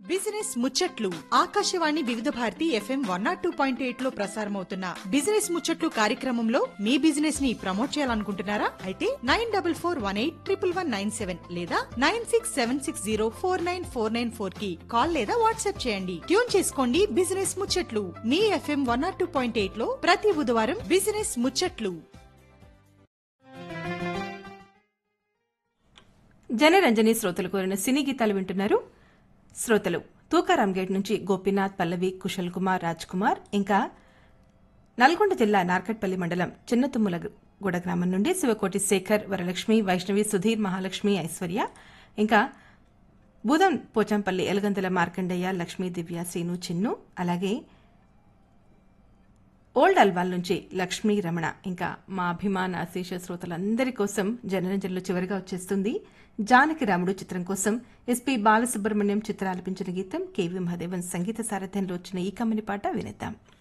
business ముచ్చట్లు Akashvani Vividh Bharati FM one naught two point eight లో ప్రసారమవుతున్న బిజినెస్ ముచ్చట్లు కార్యక్రమంలో మీ బిజినెస్ ని ప్రమోట్ చేయాలనుకుంటున్నారా అయితే nine double four one eight triple one nine seven లేదా nine six seven six zero four nine four nine four కి కాల్ లేదా వాట్సాప్ చేయండి ట్యూన్ చేసుకోండి బిజినెస్ ముచ్చట్లు మీ FM one naught two point eight లో ప్రతి బుధవారం బిజినెస్ ముచ్చట్లు జనరంజని శ్రోతలు కోరిన సినీ గీతాలు వింటున్నారు శ్రోతలు తూకారాం గేట్ నుంచి గోపీనాథ్ పల్లవి కుశల్ కుమార్ రాజ్ కుమార్ ఇంకా నల్గొండ జిల్లా నార్కట్పల్లి మండలం చిన్నతుమ్ములగూడ గ్రామం నుండి శివకోటి శేఖర్ వరలక్ష్మి వైష్ణవి సుధీర్ మహాలక్ష్మి ఐశ్వర్య ఇంకా బూదం పోచంపల్లి ఎలగంతల మార్కండయ్య లక్ష్మీ దివ్య శ్రీను చిన్ను అలాగే ఓల్డ్ అల్వాల్ నుంచి లక్ష్మీ రమణ ఇంకా మా అభిమాన అశేష శ్రోతలందరి కోసం జనరంజన్లో చివరిగా వచ్చేస్తుంది జానకి రాముడు చిత్రం కోసం ఎస్పీ బాలసుబ్రహ్మణ్యం చిత్ర ఆలపించిన గీతం కేవీ మహాదేవన్ సంగీత సారథ్యంలో వచ్చిన ఈ కమ్మని పాట వినేద్దాం